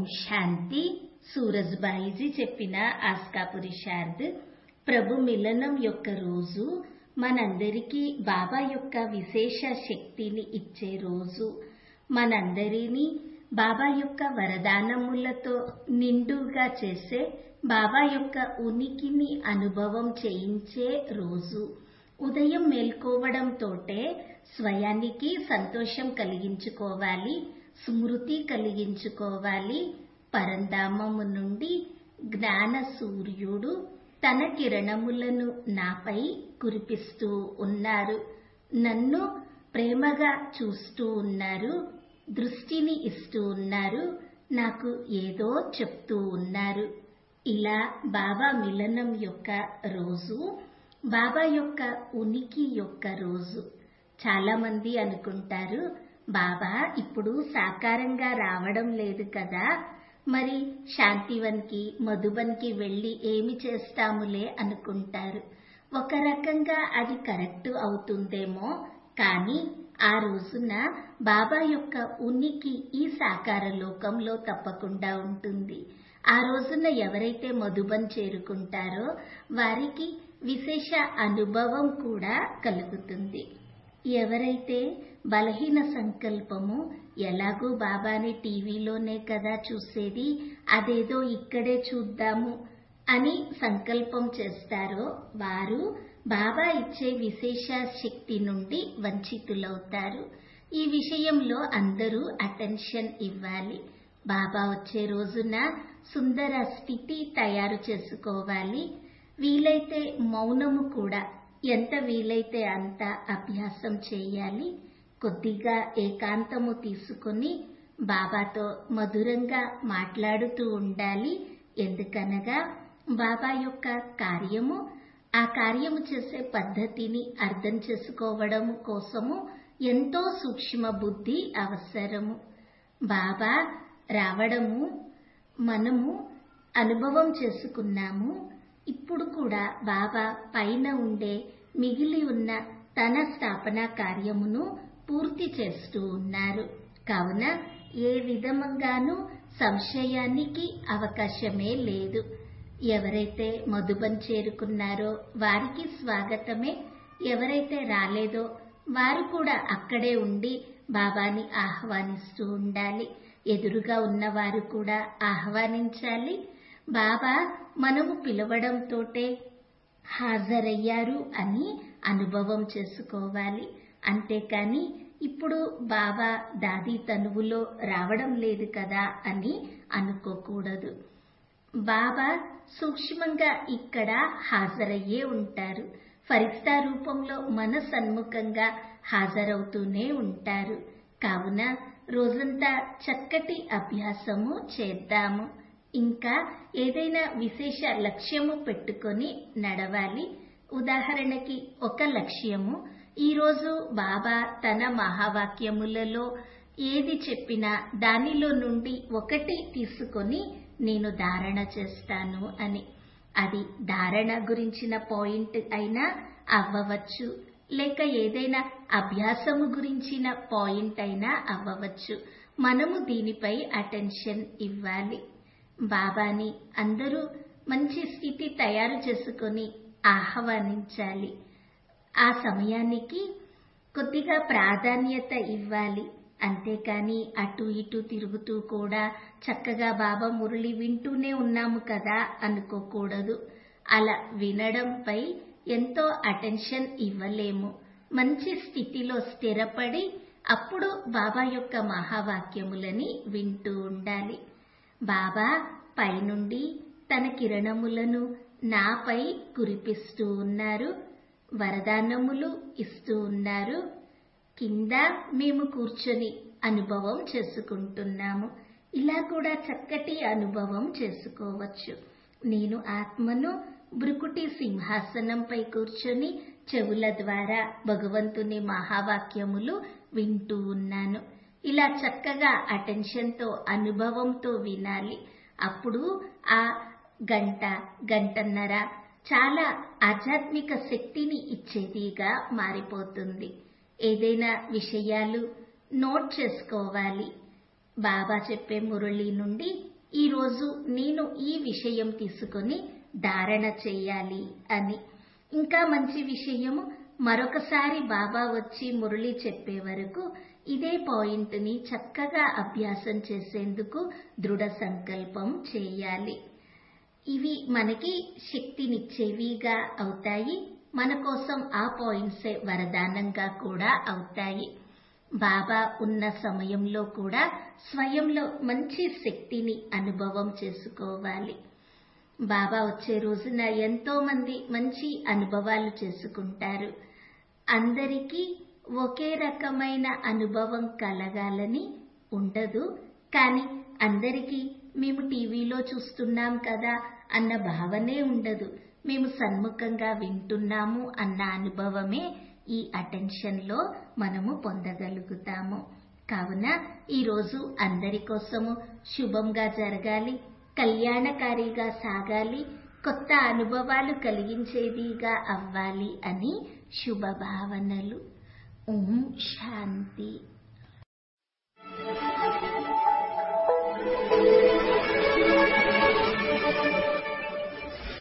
శాంతి సూరజ్బాయిజీ చెప్పిన ఆస్కాపురి శారద్ ప్రభు మిలనం యొక్క రోజు మనందరికీ బాబా యొక్క విశేష శక్తిని ఇచ్చే రోజు మనందరినీ బాబా యొక్క వరదానములతో నిండుగా చేసే బాబా యొక్క ఉనికిని అనుభవం చేయించే రోజు ఉదయం మేల్కోవడంతోటే స్వయానికి సంతోషం కలిగించుకోవాలి స్మృతి కలిగించుకోవాలి పరంధామము నుండి జ్ఞాన సూర్యుడు తన కిరణములను నాపై కురిపిస్తూ ఉన్నారు నన్ను ప్రేమగా చూస్తూ ఉన్నారు దృష్టిని ఇస్తూ ఉన్నారు నాకు ఏదో చెప్తూ ఉన్నారు ఇలా బాబా మిలనం యొక్క రోజు బాబా యొక్క ఉనికి యొక్క రోజు చాలా మంది అనుకుంటారు బాబా ఇప్పుడు సాకారంగా రావడం లేదు కదా మరి శాంతివన్కి మధుబన్కి వెళ్ళి ఏమి చేస్తాములే అనుకుంటారు ఒక రకంగా అది కరెక్ట్ అవుతుందేమో కానీ ఆ రోజున బాబా యొక్క ఉనికి ఈ సాకార లోకంలో తప్పకుండా ఉంటుంది ఆ రోజున ఎవరైతే మధుబన్ చేరుకుంటారో వారికి విశేష అనుభవం కూడా కలుగుతుంది ఎవరైతే బలహీన సంకల్పము ఎలాగూ బాబాని టీవీలోనే కదా చూసేది అదేదో ఇక్కడే చూద్దాము అని సంకల్పం చేస్తారో వారు బాబా ఇచ్చే విశేష శక్తి నుండి వంచితులవుతారు ఈ విషయంలో అందరూ అటెన్షన్ ఇవ్వాలి బాబా వచ్చే రోజున సుందర స్థితి తయారు చేసుకోవాలి వీలైతే మౌనము కూడా ఎంత వీలైతే అంత అభ్యాసం చేయాలి కొద్దిగా ఏకాంతము తీసుకొని బాబాతో మధురంగా మాట్లాడుతూ ఉండాలి ఎందుకనగా బాబా యొక్క కార్యము ఆ కార్యము చేసే పద్ధతిని అర్థం చేసుకోవడం కోసము ఎంతో సూక్ష్మ బుద్ధి అవసరము బాబా రావడము మనము అనుభవం చేసుకున్నాము ఇప్పుడు కూడా బాబా పైన ఉండే మిగిలి ఉన్న తన స్థాపన కార్యమును పూర్తి చేస్తూ ఉన్నారు కావున ఏ విధంగానూ సంశయానికి అవకాశమే లేదు ఎవరైతే మధుబన్ చేరుకున్నారో వారికి స్వాగతమే ఎవరైతే రాలేదో వారు కూడా అక్కడే ఉండి బాబాని ఆహ్వానిస్తూ ఉండాలి ఎదురుగా ఉన్నవారు కూడా ఆహ్వానించాలి బాబా మనము పిలవడంతోటే హాజరయ్యారు అని అనుభవం చేసుకోవాలి అంతేకాని ఇప్పుడు బాబా దాది తనువులో రావడం లేదు కదా అని అనుకోకూడదు బాబా సూక్ష్మంగా ఇక్కడ హాజరయ్యే ఉంటారు ఫరిస్తా రూపంలో మన సన్ముఖంగా హాజరవుతూనే ఉంటారు కావున రోజంతా చక్కటి అభ్యాసము చేద్దాము ఇంకా ఏదైనా విశేష లక్ష్యము పెట్టుకొని నడవాలి ఉదాహరణకి ఒక లక్ష్యము ఈరోజు బాబా తన మహావాక్యములలో ఏది చెప్పినా దానిలో నుండి ఒకటి తీసుకొని నేను ధారణ చేస్తాను అని అది ధారణ గురించిన పాయింట్ అయినా అవ్వవచ్చు లేక ఏదైనా అభ్యాసము గురించిన పాయింట్ అయినా అవ్వవచ్చు మనము దీనిపై అటెన్షన్ ఇవ్వాలి బాబాని అందరూ మంచి స్థితి తయారు చేసుకొని ఆహ్వానించాలి ఆ సమయానికి కొద్దిగా ప్రాధాన్యత ఇవ్వాలి అంతేకాని అటు ఇటు తిరుగుతూ కూడా చక్కగా బాబా మురళి వింటూనే ఉన్నాము కదా అనుకోకూడదు అలా వినడంపై ఎంతో అటెన్షన్ ఇవ్వలేము మంచి స్థితిలో స్థిరపడి అప్పుడు బాబా యొక్క మహావాక్యములని వింటూ ఉండాలి బాబా పైనుండి తన కిరణములను నాపై కురిపిస్తూ ఉన్నారు వరదానములు ఇస్తూ ఉన్నారు కింద మేము కూర్చొని అనుభవం చేసుకుంటున్నాము ఇలా కూడా చక్కటి అనుభవం చేసుకోవచ్చు నేను ఆత్మను బ్రుకుటి సింహాసనంపై కూర్చొని చెవుల ద్వారా భగవంతుని మహావాక్యములు వింటూ ఉన్నాను ఇలా చక్కగా అటెన్షన్తో అనుభవంతో వినాలి అప్పుడు ఆ గంట గంటన్నర చాలా ఆధ్యాత్మిక శక్తిని ఇచ్చేదిగా మారిపోతుంది ఏదైనా విషయాలు నోట్ చేసుకోవాలి బాబా చెప్పే మురళి నుండి ఈరోజు నేను ఈ విషయం తీసుకొని ధారణ చెయ్యాలి అని ఇంకా మంచి విషయము మరొకసారి బాబా వచ్చి మురళి చెప్పే వరకు ఇదే పాయింట్ని చక్కగా అభ్యాసం చేసేందుకు దృఢ సంకల్పం చేయాలి ఇవి మనకి శక్తినిచ్చేవిగా అవుతాయి మన కోసం ఆ పాయింట్సే వరదానంగా కూడా అవుతాయి బాబా ఉన్న సమయంలో కూడా స్వయంలో మంచి శక్తిని అనుభవం చేసుకోవాలి బాబా వచ్చే రోజున ఎంతో మంది మంచి అనుభవాలు చేసుకుంటారు అందరికీ ఒకే రకమైన అనుభవం కలగాలని ఉండదు కానీ అందరికీ మేము టీవీలో చూస్తున్నాం కదా అన్న భావనే ఉండదు మేము సన్ముఖంగా వింటున్నాము అన్న అనుభవమే ఈ అటెన్షన్లో మనము పొందగలుగుతాము కావున ఈరోజు అందరి కోసము శుభంగా జరగాలి కళ్యాణకారిగా సాగాలి కొత్త అనుభవాలు కలిగించేదిగా అవ్వాలి అని శుభ భావనలు ఓం శాంతి